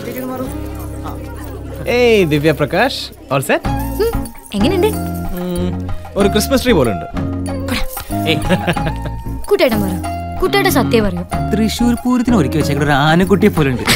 ഏയ് ദിവ്യ Prakash all set എങ്ങനെയുണ്ട് ഒരു ക്രിസ്മസ് ട്രീ പോലെ ഉണ്ട് കുട്ടേട്ടൻ പറ കുട്ടേട്ടൻ സത്യം പറയൂ തൃശ്ശൂർ പൂരത്തിന് ഒരുക്കി വെച്ചേക്കുന്ന ഒരു ആനക്കുട്ടിയെ പോലെ ഉണ്ട്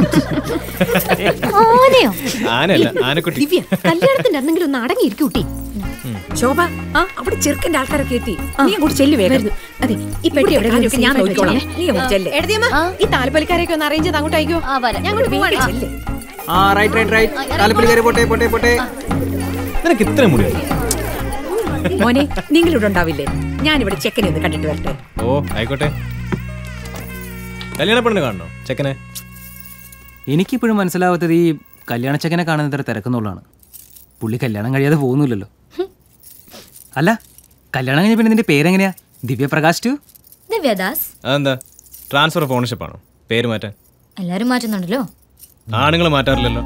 ആനയോ ആനയല്ല ആനക്കുട്ടി ദിവ്യ കല്യാണത്തിന്റെ അന്നെങ്കിലും ഒന്ന് അടങ്ങിയിരിക്കും കുട്ടി ശോഭ ആ അവിടെ ചെറുക്കന്റെ ആൾക്കാരൊക്കെ എത്തി നീ അങ്ങോട്ട് ചെല്ലു വേഗം അതെ ഈ പെട്ടി എവിടെ കാര്യമൊക്കെ ഞാൻ നോക്കിക്കോളാം നീ അങ്ങോട്ട് ചെല്ല് എടതിയമ്മ ഈ താലപ്പൊലിക്കാരെയൊക്കെ ഒന്ന് അറേഞ്ച് ചെയ്ത് അങ്ങോട്ട് അയക്കോ ഞാൻ അങ്ങോട്ട് പോവാണ് ചെല്ല് ആ റൈറ്റ് റൈറ്റ് റൈറ്റ് താലപ്പൊലി കയറി പോട്ടെ പോട്ടെ പോട്ടെ നിനക്ക് ഇത്ര മുടി മോനെ നിങ്ങൾ ഇവിടെ ഉണ്ടാവില്ലേ ഞാൻ ഇവിടെ ചെക്കനെ ഒന്ന് കണ്ടിട്ട് വരട്ടെ ഓ ആയിക്കോട്ടെ കല്യാണ പെണ്ണ് കാണണോ ചെക്കനെ എനിക്കിപ്പോഴും മനസ്സിലാവാത്തത് ഈ കല്യാണച്ചക്കനെ കാണുന്ന ഇത്ര തിരക്കുന്നുള്ളതാണ് പുള്ളി കല്യാണം കഴിയാതെ പോകുന്നില്ലല്ലോ അല്ല കല്യാണം കഴിഞ്ഞ പിന്നെ നിന്റെ പേരെങ്ങനെയാ ദിവ്യപ്രകാശ് ടു ദിവ്യദാസ് അതെന്താ ട്രാൻസ്ഫർ ഓഫ് ഓണർഷിപ്പ് ആണോ പേര് മാറ്റാൻ എല്ലാരും മാറ്റുന്നുണ്ടല്ലോ ആണുങ്ങൾ മാറ്റാറില്ലല്ലോ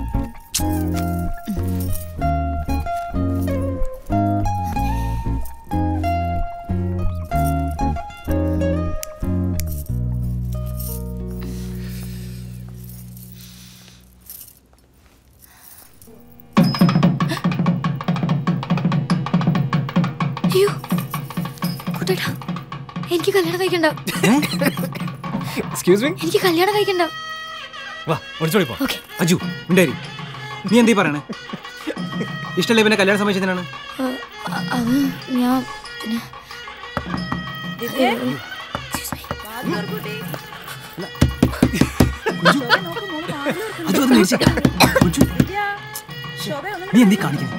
അയ്യോ കുട്ടേട്ടാ എനിക്ക് കല്യാണം കഴിക്കണ്ട എക്സ്ക്യൂസ് മീ എനിക്ക് കല്യാണം കഴിക്കണ്ട വാ ഒളിച്ചോടി പോ അജു ഉണ്ടായി നീ എന്തീ പറയണേ ഇഷ്ടമല്ലേ പിന്നെ കല്യാണ സമയത്തിനാണ് അ- അ- അത് ഞാൻ പിന്നെ അജു അത് മേടിച്ചേ. അജു, നീ എന്തീ കാണിക്കണേ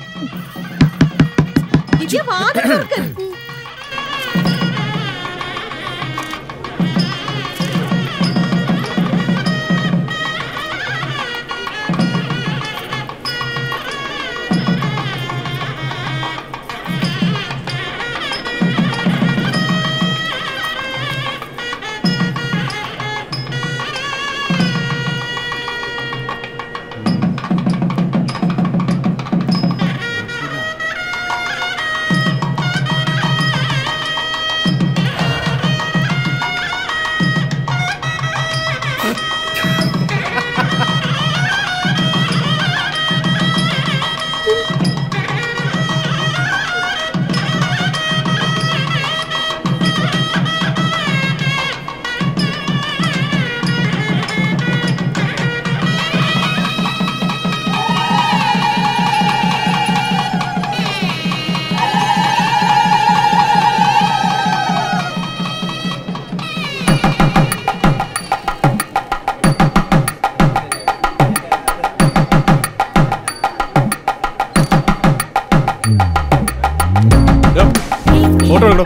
ഫോട്ടോ എടുക്കണോ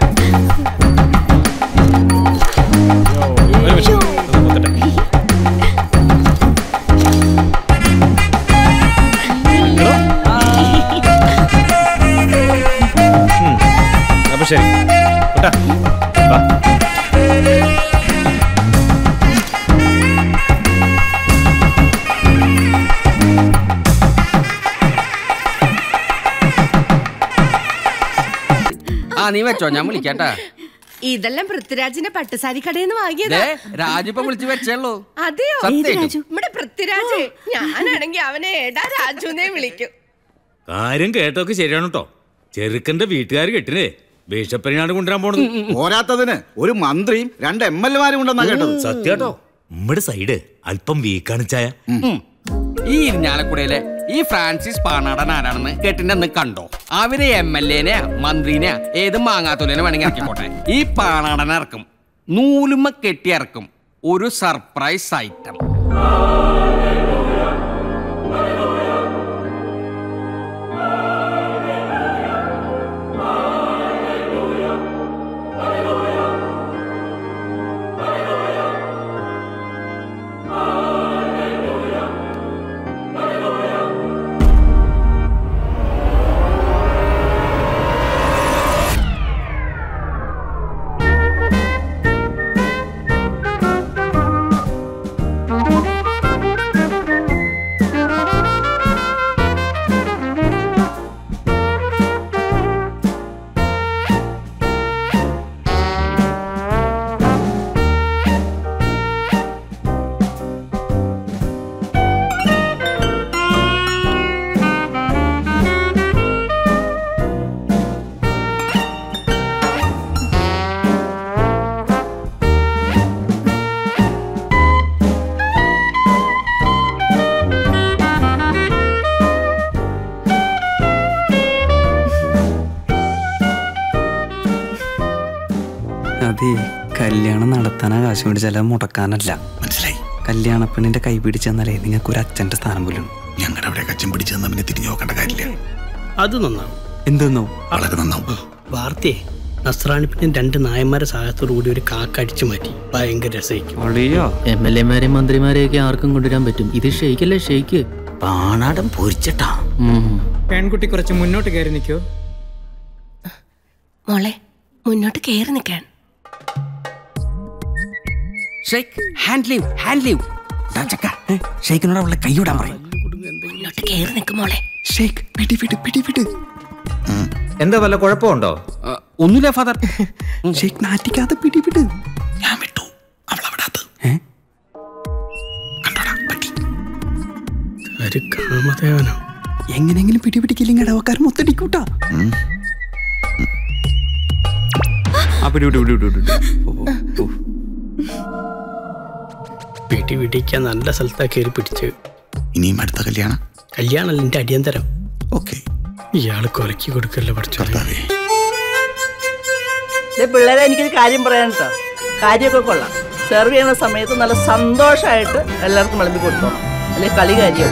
ഒരു നിമിഷം ഒന്ന് കുത്തട്ടെ ഉം. അപ്പൊ ശരി കുട്ടാ വാ ആ നീ വെച്ചോ ഞാൻ വിളിക്കാട്ടാ ഇതെല്ലാം പൃഥ്വിരാജിന്റെ പട്ടുസാരി കടയിൽ നിന്ന് വാങ്ങിയതാ ദേ, രാജിപ്പം വിളിച്ച് വെച്ചേള്ളൂ അതെയോ സത്യായിട്ടും. നമ്മുടെ പൃഥ്വിരാജ് ഞാനാണെങ്കി അവനെ ഏടാ രാജുന്നേ വിളിക്കും കാര്യം കേട്ടൊക്കെ ശരിയാണ് കേട്ടോ ചെറുക്കന്റെ വീട്ടുകാർ കെട്ടിനെ ബിഷപ്പനെയാണ് കൊണ്ടുവരാൻ പോണത് പോരാത്തതിന് ഒരു മന്ത്രിയും രണ്ട് എം എൽ എമാരും ഉണ്ടെന്നാ കേട്ടത് സത്യാട്ടോ നമ്മുടെ സൈഡ് അല്പം വീക്കാണ് ചായ ഈ ഇരിഞ്ഞാലക്കുടയിലെ ഈ ഫ്രാൻസിസ് പാണാടൻ ആരാണെന്ന് കേട്ടിന്റെ അന്ന് കണ്ടോ അവര് എം എൽ എനെയാ മന്ത്രിനെയാ ഏത് മാങ്ങാത്തൊലിനെ വേണമെങ്കിൽ ഇറക്കിക്കോട്ടെ ഈ പാണാടൻ ഇറക്കും നൂലുമ്മ കെട്ടി ഇറക്കും ഒരു സർപ്രൈസ് ഐറ്റം കുത്തന കാശ് മേടിച്ചാൽ മുടക്കാനല്ല മനസ്സിലായി കല്യാണ പെണ്ണിന്റെ കൈ പിടിച്ചെന്നാലേ നിങ്ങൾക്ക് ഒരു അച്ഛന്റെ സ്ഥാനം പോലും ഞങ്ങളുടെ അവിടെ കച്ചം പിടിച്ചു തന്ന പിന്നെ തിരിഞ്ഞു നോക്കേണ്ട കാര്യമില്ല അത് നന്നാവും എന്തെന്നോ വളരെ നന്നാവും വാർത്തയെ നസ്രാണി പിന്നെ രണ്ട് നായന്മാരെ സഹായത്തോടു കൂടി ഒരു കാക്ക അടിച്ചു മാറ്റി ഭയങ്കര രസമായിരിക്കും എം എൽ എമാരെയും മന്ത്രിമാരെയൊക്കെ ആർക്കും കൊണ്ടുവരാൻ പറ്റും ഇത് ഷെയ്ക്കല്ലേ ഷെയ്ക്ക് പാണാടം പൊരിച്ചട്ടാ പെൺകുട്ടി കുറച്ച് മുന്നോട്ട് കയറി നിൽക്കോ മോളെ മുന്നോട്ട് കയറി നിൽക്കാൻ shake hand leave hand leave ഷെയ്ക്കിനോട് അവളെ കൈവിടാൻ പറയും മുന്നോട്ട് കയറി നിൽക്കും മോളെ ഷേക്ക് പിടി പിടി പിടി പിടി എന്താ വല്ല കുഴപ്പമുണ്ടോ ഒന്നുമില്ല ഫാദർ ഷേക്ക് നാറ്റിക്കാതെ പിടി പിടി ഒരു കാമദേവനോ എങ്ങനെയെങ്കിലും പിടി പിടിക്കില്ലെങ്കിൽ ഇടവക്കാർ മൊത്തടിക്കൂട്ടാ ആ പിടി പിടി പിടി പിടി പിടി ഓ, ഓ, ഓ. പിടി പിടിക്കാൻ നല്ല സ്ഥലത്താ കയറി പിടിച്ച് ഇനിയും അടുത്ത കല്യാണം കല്യാണല്ല എന്റെ അടിയന്തരം ഓക്കെ ഇയാള് കൊലക്കി കൊടുക്കല്ലേ പഠിച്ചു പിള്ളേരെ എനിക്കൊരു കാര്യം പറയാൻ കേട്ടോ കാര്യമൊക്കെ കൊള്ളാം സെർവ് ചെയ്യുന്ന സമയത്ത് നല്ല സന്തോഷമായിട്ട് എല്ലാവർക്കും വിളമ്പി കൊടുത്തോണം അല്ലെ കളി കാര്യവും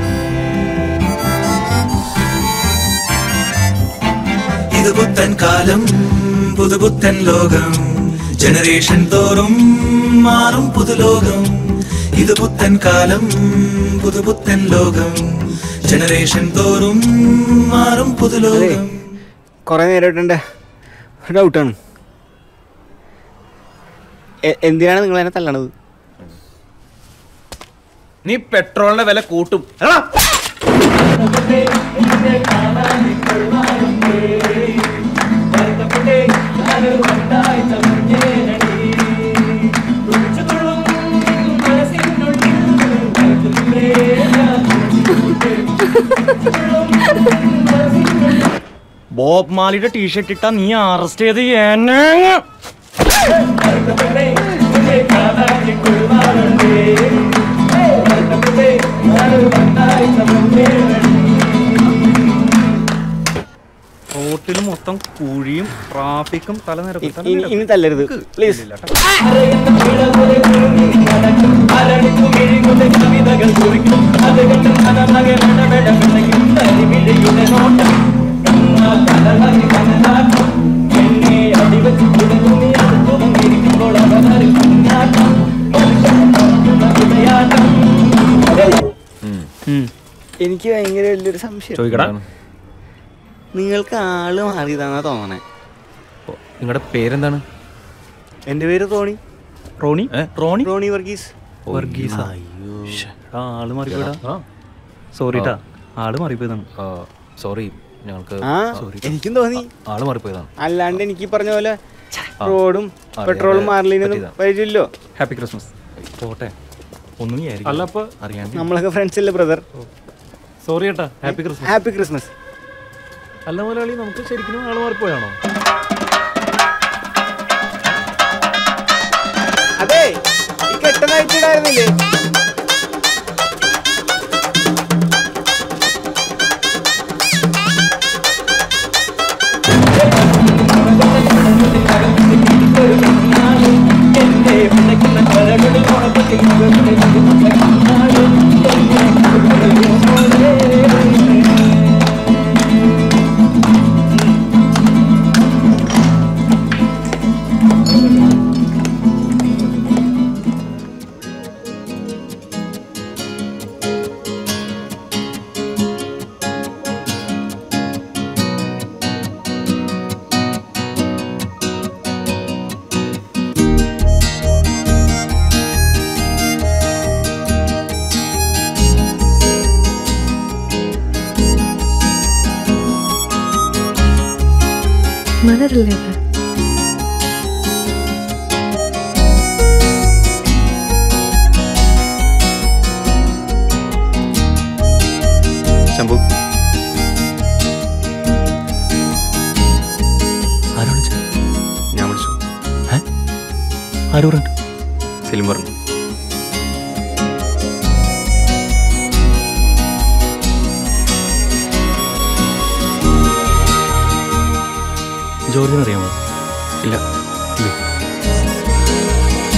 ഇത് പുത്തൻ കാലം പുതുപുത്തൻ ലോകം ജനറേഷൻ തോറും മാറും പുതുലോകം ഇത് പുത്തൻ കാലം പുതുപുത്തൻ ലോകം ജനറേഷൻ തോറും മാറും പുതുലോകം കുറെ നേരമായിട്ടുണ്ട് ഡൗട്ടാണ് എന്തിനാണ് നിങ്ങൾ എന്നെ തല്ലണത് നീ പെട്രോളിന്റെ വില കൂട്ടും എടാ ബോബ് മാലിയുടെ ടീഷർട്ട് ഇട്ടാ നീ അറസ്റ്റ് ചെയ്ത് എന്നെ റോട്ടിൽ മൊത്തം കുഴിയും ട്രാഫിക്കും തല ഇനി- ഇനി തല്ലരുത് പ്ലീസ് എനിക്ക് ഭയങ്കര വലിയൊരു സംശയം ചോദിക്കടാ. നിങ്ങൾക്ക് ആള് മാറിയതാന്നാ തോന്നണേ നിങ്ങളുടെ പേരെന്താണ് എന്റെ പേര് റോണി റോണി റോണി റോണി വർഗീസ് വർഗീസ് ആള് മാറിപ്പോയടാ സോറി ട്ടാ ആള് മാറിപ്പോയതാണ് സോറി ഞങ്ങൾക്ക് ആ സോറി എനിക്കും തോന്നി ആള് മാറിപ്പോയതാണ് അല്ലാണ്ട് എനിക്ക് ഈ പറഞ്ഞ പോലെ ആ. റോഡും അറിയാതെ പെട്രോളും മാറില്ലെന്നും പറ്റിയതാ. പരിചയമില്ലോ ഹാപ്പി ക്രിസ്മസ് പോട്ടെ ഒന്നും അല്ല അപ്പൊ അറിയാണ്ട് നമ്മളൊക്കെ ഫ്രണ്ട്സ് അല്ലേ ബ്രദർ സോറി ഏട്ടാ ഹാപ്പി ക്രിസ്മസ് ഹാപ്പി ക്രിസ്മസ് അല്ല മുതലാളി നമുക്ക് ശരിക്കും ആള് മാറിപ്പോയാണോ അതെ ഈ കെട്ടുന്ന അയച്ചിടായിരുന്നില്ലേ മലരല്ലേ അത്? ശംഭു ആരാ വിളിച്ചത് ഞാൻ വിളിച്ചു ആര് പറഞ്ഞു സെലിം പറഞ്ഞു ജോർജിന് അറിയാമോ ഇല്ല ഇല്ലേ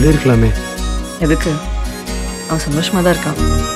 ஜாலியாக இருக்கலாமே எதுக்கு அவன் சந்தோஷமா தான் இருக்கான்